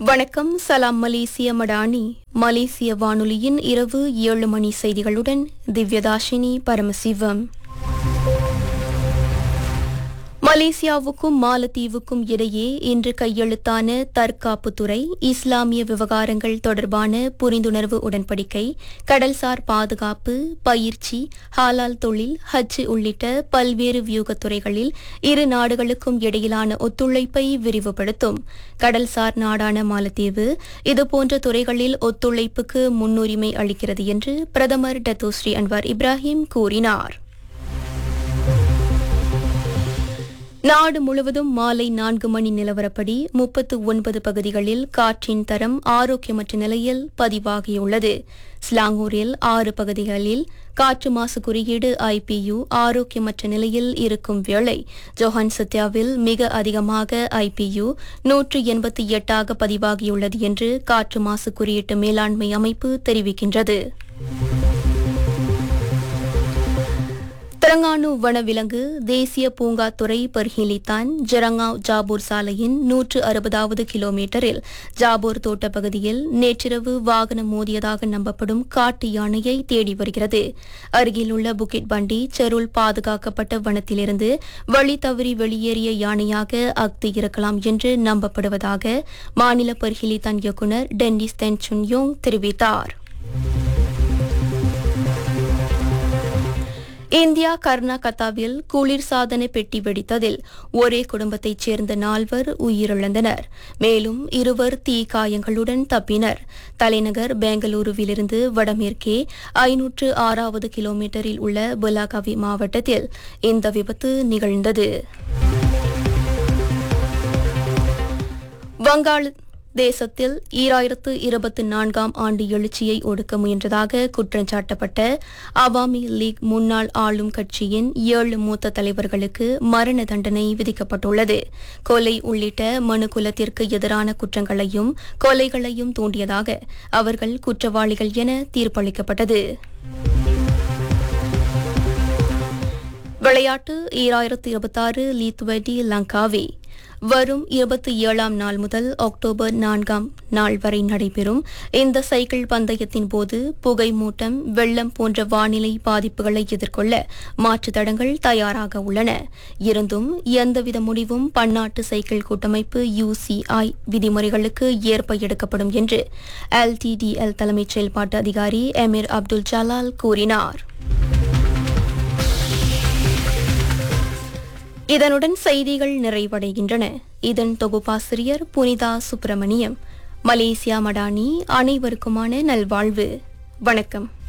வணக்கம் சலாம் மலேசிய மடானி மலேசிய வானொலியின் இரவு ஏழு மணி செய்திகளுடன் திவ்யதாஷினி பரமசிவம் மலேசியாவுக்கும் மாலத்தீவுக்கும் இடையே இன்று கையெழுத்தான தற்காப்புத்துறை இஸ்லாமிய விவகாரங்கள் தொடர்பான புரிந்துணர்வு உடன்படிக்கை கடல்சார் பாதுகாப்பு பயிற்சி ஹாலால் தொழில் ஹஜ் உள்ளிட்ட பல்வேறு வியூகத் துறைகளில் இரு நாடுகளுக்கும் இடையிலான ஒத்துழைப்பை விரிவுபடுத்தும் கடல்சார் நாடான மாலத்தீவு இதுபோன்ற துறைகளில் ஒத்துழைப்புக்கு முன்னுரிமை அளிக்கிறது என்று பிரதமர் டத்தோஸ்ரீ அன்வார் இப்ராஹிம் கூறினார் நாடு முழுவதும் மாலை நான்கு மணி நிலவரப்படி முப்பத்து ஒன்பது பகுதிகளில் காற்றின் தரம் ஆரோக்கியமற்ற நிலையில் பதிவாகியுள்ளது ஸ்லாங்கூரில் ஆறு பகுதிகளில் காற்று மாசு குறியீடு ஐபியு ஆரோக்கியமற்ற நிலையில் இருக்கும் வேளை ஜோஹான் சத்யாவில் மிக அதிகமாக ஐபியு நூற்று எண்பத்தி எட்டாக பதிவாகியுள்ளது என்று காற்று மாசு குறியீட்டு மேலாண்மை அமைப்பு தெரிவிக்கின்றது திரங்கானு வனவிலங்கு தேசிய பூங்கா துறை பர்ஹிலித்தான் ஜரங்காவ் ஜாபூர் சாலையின் நூற்று அறுபதாவது கிலோமீட்டரில் ஜாபூர் தோட்ட பகுதியில் நேற்றிரவு வாகனம் மோதியதாக நம்பப்படும் காட்டு யானையை தேடி வருகிறது அருகிலுள்ள புக்கிட் பண்டி செருள் பாதுகாக்கப்பட்ட வனத்திலிருந்து வழி தவறி வெளியேறிய யானையாக அக்தி இருக்கலாம் என்று நம்பப்படுவதாக மாநில பர்ஹிலித்தான் இயக்குநர் டென்னிஸ் தென் சுன்யோங் தெரிவித்தார் இந்தியா கர்நாடகாவில் குளிர்சாதன பெட்டி வெடித்ததில் ஒரே குடும்பத்தைச் சேர்ந்த நால்வர் உயிரிழந்தனர் மேலும் இருவர் தீ காயங்களுடன் தப்பினர் தலைநகர் பெங்களூருவிலிருந்து வடமேற்கே ஐநூற்று ஆறாவது கிலோமீட்டரில் உள்ள புலாகாவி மாவட்டத்தில் இந்த விபத்து நிகழ்ந்தது வங்காள தேசத்தில் ஈராயிரத்து இருபத்தி நான்காம் ஆண்டு எழுச்சியை ஒடுக்க முயன்றதாக குற்றஞ்சாட்டப்பட்ட அவாமி லீக் முன்னாள் ஆளும் கட்சியின் ஏழு மூத்த தலைவர்களுக்கு மரண தண்டனை விதிக்கப்பட்டுள்ளது கொலை உள்ளிட்ட மனுகுலத்திற்கு எதிரான குற்றங்களையும் கொலைகளையும் தூண்டியதாக அவர்கள் குற்றவாளிகள் என தீர்ப்பளிக்கப்பட்டது விளையாட்டு ஈராயிரத்து இருபத்தாறு லீத்வடி லங்காவி வரும் இருபத்தி ஏழாம் நாள் முதல் அக்டோபர் நான்காம் நாள் வரை நடைபெறும் இந்த சைக்கிள் பந்தயத்தின் போது புகை மூட்டம் வெள்ளம் போன்ற வானிலை பாதிப்புகளை எதிர்கொள்ள மாற்றுத் தடங்கள் தயாராக உள்ளன இருந்தும் எந்தவித முடிவும் பன்னாட்டு சைக்கிள் கூட்டமைப்பு யுசிஐ விதிமுறைகளுக்கு ஏற்ப எடுக்கப்படும் என்று எல்டிடிஎல் தலைமைச் செயல்பாட்டு அதிகாரி எமிர் அப்துல் ஜலால் கூறினார் இதனுடன் செய்திகள் நிறைவடைகின்றன இதன் தொகுப்பாசிரியர் புனிதா சுப்பிரமணியம் மலேசியா மடானி அனைவருக்குமான நல்வாழ்வு வணக்கம்